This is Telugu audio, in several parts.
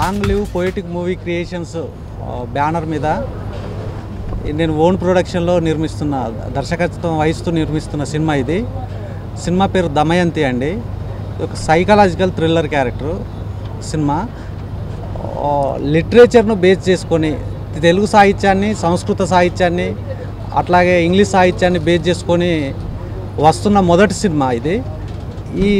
long live poetic movie creations banner మీద నేను ఓన్ ప్రొడక్షన్లో నిర్మిస్తున్న దర్శకత్వం వహిస్తూ నిర్మిస్తున్న సినిమా ఇది సినిమా పేరు దమయంతి అండి ఇది ఒక సైకలాజికల్ థ్రిల్లర్ క్యారెక్టర్ సినిమా ఆ, లిటరేచర్ను బేస్ చేసుకొని తెలుగు సాహిత్యాన్ని సంస్కృత సాహిత్యాన్ని అట్లాగే ఇంగ్లీష్ సాహిత్యాన్ని బేస్ చేసుకొని వస్తున్న మొదటి సినిమా ఇది ఈ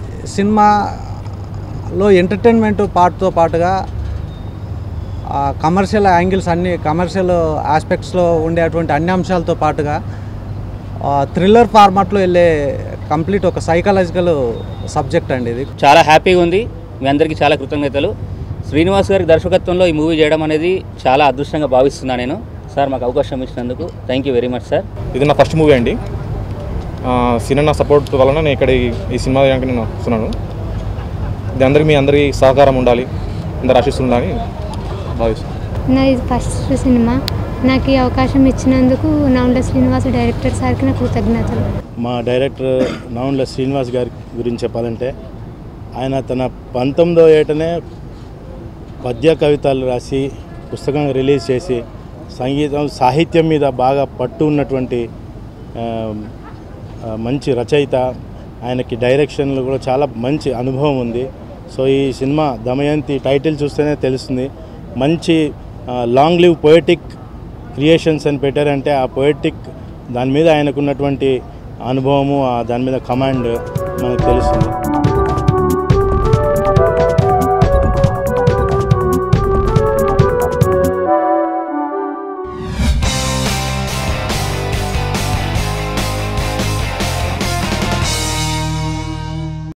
సినిమాలో ఎంటర్టైన్మెంట్ పార్ట్తో పాటుగా కమర్షియల్ యాంగిల్స్ అన్ని కమర్షియల్ ఆస్పెక్ట్స్లో ఉండేటువంటి అన్ని అంశాలతో పాటుగా థ్రిల్లర్ ఫార్మాట్లో వెళ్ళే కంప్లీట్ ఒక సైకలాజికల్ సబ్జెక్ట్ అండి ఇది చాలా హ్యాపీగా ఉంది మీ అందరికీ చాలా కృతజ్ఞతలు శ్రీనివాస్ గారి దర్శకత్వంలో ఈ మూవీ చేయడం అనేది చాలా అదృష్టంగా భావిస్తున్నాను నేను సార్ మాకు అవకాశం ఇచ్చినందుకు thank you very much sir ఇది నా ఫస్ట్ మూవీ అండి ఆ, సినిమా సపోర్ట్ వలన నేను ఇక్కడ ఈ- ఈ సినిమా కనుక నేను వస్తున్నాను ఇది అందరికీ మీ అందరి సహకారం ఉండాలి అందరు ఆశిస్తుండాలని భావిస్తున్నాను నా ఇది ఫస్ట్ సినిమా నాకు ఈ అవకాశం ఇచ్చినందుకు నౌండ్ల శ్రీనివాస్ డైరెక్టర్ సార్కి నా కృతజ్ఞతలు మా డైరెక్టర్ నౌండ్ల శ్రీనివాస్ గారి గురించి చెప్పాలంటే ఆయన తన పంతొమ్మిదో ఏటనే పద్య కవితలు రాసి పుస్తకం రిలీజ్ చేసి సంగీతం సాహిత్యం మీద బాగా పట్టు ఉన్నటువంటి ఆ, ఆ, మంచి రచయిత ఆయనకి డైరెక్షన్లో కూడా చాలా మంచి అనుభవం ఉంది సో ఈ సినిమా దమయంతి టైటిల్ చూస్తేనే తెలుస్తుంది మంచి లాంగ్ లివ్ పోయటిక్ క్రియేషన్స్ అని పెట్టారంటే ఆ పోయటిక్ దాని మీద ఆయనకున్నటువంటి అనుభవము ఆ దాని మీద కమాండ్ మనకు తెలుస్తుంది